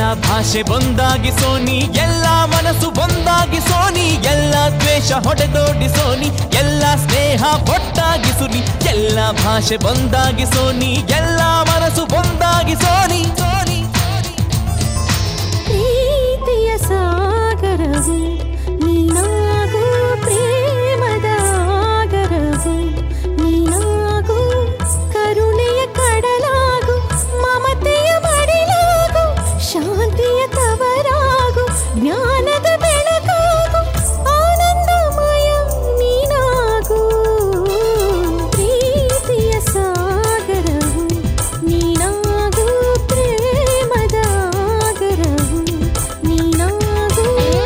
ಭಾಷೆ ಒಂದಾಗಿಸೋ ನೀ ಎಲ್ಲ ಮನಸ್ಸು ಒಂದಾಗಿಸೋ ನೀ ಎಲ್ಲ ದ್ವೇಷ ಹೊಡೆದೋಡಿಸೋ ನೀ ಎಲ್ಲ ಸ್ನೇಹ ಒಟ್ಟಾಗಿಸು ನೀ ಎಲ್ಲ ಭಾಷೆ ಒಂದಾಗಿಸೋ ನೀ ಎಲ್ಲ ಮನಸ್ಸು ಒಂದಾಗಿಸೋ ನೀ ಸೋನಿ ಪ್ರೀತಿಯ ಸಾಗರವು ನೀನಾಗು ಪ್ರೇಮದ ಆಗರವು ನೀನಾಗು ಕರುಣೆಯ ಕಡಲಾಗು ಮಮತೆಯ ಮಡಿಲಾಗು ಶಾಂತಿಯ ತವರಾಗು ಜ್ಞಾನದ ಬೆಳಕಾಗು ಆನಂದಮಯ ನೀನಾಗು ಪ್ರೀತಿಯ ಸಾಗರವು ನೀನಾಗು ಪ್ರೇಮದ ಆಗರವು ನೀನಾಗು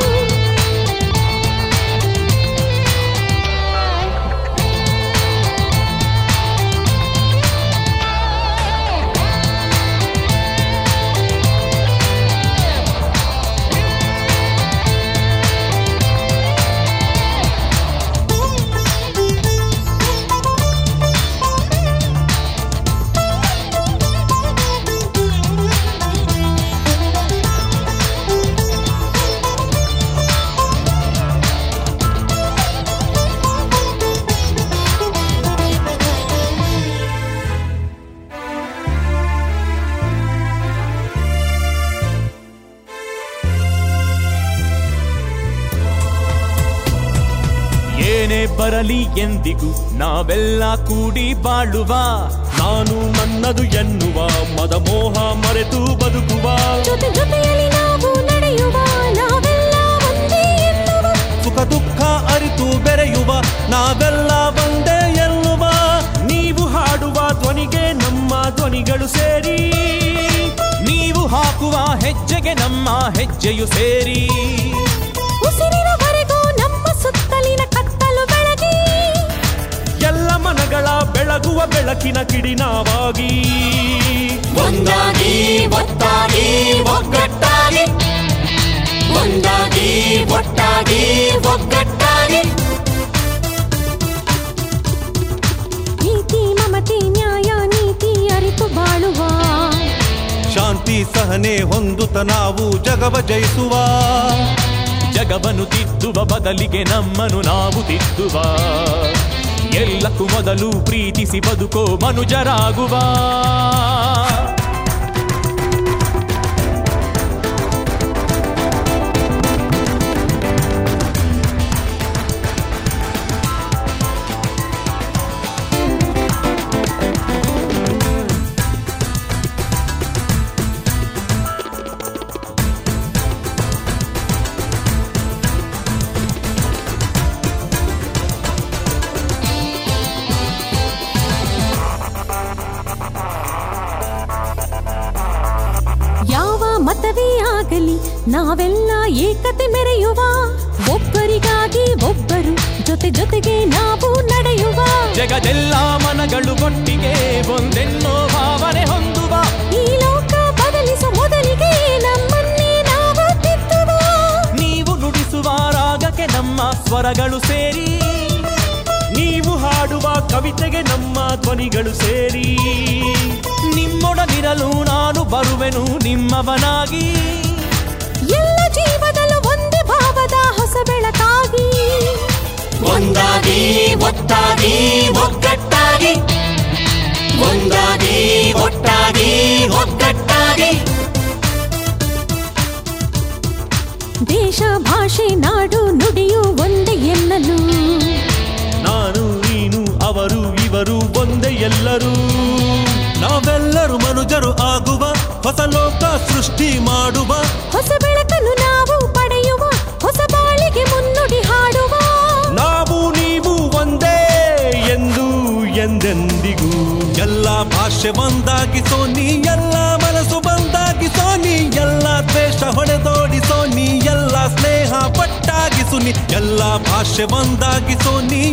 ಏನೇ ಬರಲಿ ಎಂದಿಗೂ ನಾವೆಲ್ಲ ಕೂಡಿ ಬಾಳುವ ನಾನು ನನ್ನದು ಎನ್ನುವ ಮದ ಮೋಹ ಮರೆತು ಬದುಕುವ ಜೊತೆ ಜೊತೆಯಲ್ಲಿ ನಾವು ನಡೆಯುವ ನಾವೆಲ್ಲ ಒಂದೇ ಎನ್ನುವ ಸುಖ ದುಃಖ ಅರಿತು ಬೆರೆಯುವ ನಾವೆಲ್ಲ ಒಂದೇ ಎನ್ನುವ ನೀವು ಹಾಡುವ ಧ್ವನಿಗೆ ನಮ್ಮ ಧ್ವನಿಗಳು ಸೇರಿ ನೀವು ಹಾಕುವ ಹೆಜ್ಜೆಗೆ ನಮ್ಮ ಹೆಜ್ಜೆಯು ಸೇರಿ ಉಸಿರಿನವರೆಗೂ ನಮ್ಮ ಸುತ್ತಲಿನ ಕತ್ತಲು ಬೆಳಗಿ ಎಲ್ಲ ಮನಗಳ ಬೆಳಗುವ ಬೆಳಕಿನ ಕಿಡಿನಾವಾಗಿ ಒಂದಾಗಿ ಒಟ್ಟಾಗಿ ಒಗ್ಗಟ್ಟಾಗಿ ಒಂದಾಗಿ ಒಟ್ಟಾಗಿ ಒಗ್ಗಟ್ಟಾಗಿ ಪ್ರೀತಿ ಮಮತೆ ನ್ಯಾಯ ನೀತಿ ಅರಿತು ಬಾಳುವ ಶಾಂತಿ ಸಹನೆ ಹೊಂದುತ್ತ ನಾವು ಜಗವ ಜಯಿಸುವ ಜಗವನ್ನು ತಿದ್ದುವ ಬದಲಿಗೆ ನಮ್ಮನ್ನು ನಾವು ತಿದ್ದುವ ಎಲ್ಲಕ್ಕೂ ಮೊದಲು ಪ್ರೀತಿಸಿ ಬದುಕೋ ಮನುಜರಾಗುವ ಯಾವ ಮತವೇ ಆಗಲಿ ನಾವೆಲ್ಲ ಏಕತೆ ಮೆರೆಯುವ ಒಬ್ಬರಿಗಾಗಿ ಒಬ್ಬರು ಜೊತೆ ಜೊತೆಗೆ ನಾವು ನಡೆಯುವ ಜಗದೆಲ್ಲ ಮನಗಳು ಒಟ್ಟಿಗೆ ಒಂದೆನ್ನೋ ಭಾವನೆ ಹೊಂದುವ ಈ ಲೋಕ ಬದಲಿಸೋ ಮೊದಲಿಗೆ ನಮ್ಮನ್ನೇ ನಾವು ತಿದ್ದುವ ನೀವು ನುಡಿಸುವ ರಾಗಕ್ಕೆ ನಮ್ಮ ಸ್ವರಗಳು ಸೇರಿ ನೀವು ಹಾಡುವ ಕವಿತೆಗೆ ನಮ್ಮ ಧ್ವನಿಗಳು ಸೇರಿ ನಿಮ್ಮೊಡನಿರಲು ನಾನು ಬರುವೆನು ನಿಮ್ಮವನಾಗಿ ಎಲ್ಲ ಜೀವದಲ್ಲೂ ಒಂದೇ ಭಾವದ ಹೊಸ ಬೆಳಕಾಗಿ ಒಂದಾಗಿ ಒಟ್ಟಾಗಿ ಒಗ್ಗಟ್ಟಾಗಿ ಒಂದಾಗಿ ಒಟ್ಟಾಗಿ ಒಗ್ಗಟ್ಟಾಗಿ ದೇಶ ಭಾಷೆ ನಾಡು ನುಡಿಯು ಒಂದೇ ಎನ್ನಲು ನಾನು ನೀನು ಅವರು ಇವರು ಒಂದೇ ಎಲ್ಲರೂ ನಾವೆಲ್ಲರೂ ಮನುಜರು ಆಗುವ ಹೊಸ ಲೋಕ ಸೃಷ್ಟಿ ಮಾಡುವ ಹೊಸ ಬೆಳಕನ್ನು ನಾವು ಪಡೆಯುವ ಹೊಸ ಬಾಳಿಗೆ ಮುನ್ನುಡಿ ಹಾಡುವ ನಾವು ನೀವು ಒಂದೇ ಎಂದು ಎಂದೆಂದಿಗೂ ಎಲ್ಲ ಭಾಷೆ ಒಂದಾಗಿಸೋ ನೀ ಎಲ್ಲ ಮನಸ್ಸು ಬಂದಾಗಿಸೋ ನೀ ಎಲ್ಲ ದ್ವೇಷ ಹೊಡೆದೋಡಿಸೋ ನೀ ಎಲ್ಲ ಸ್ನೇಹ ಪಟ್ಟಾಗಿಸು ನೀ ಎಲ್ಲ ಭಾಷೆ ಒಂದಾಗಿಸೋ ನೀ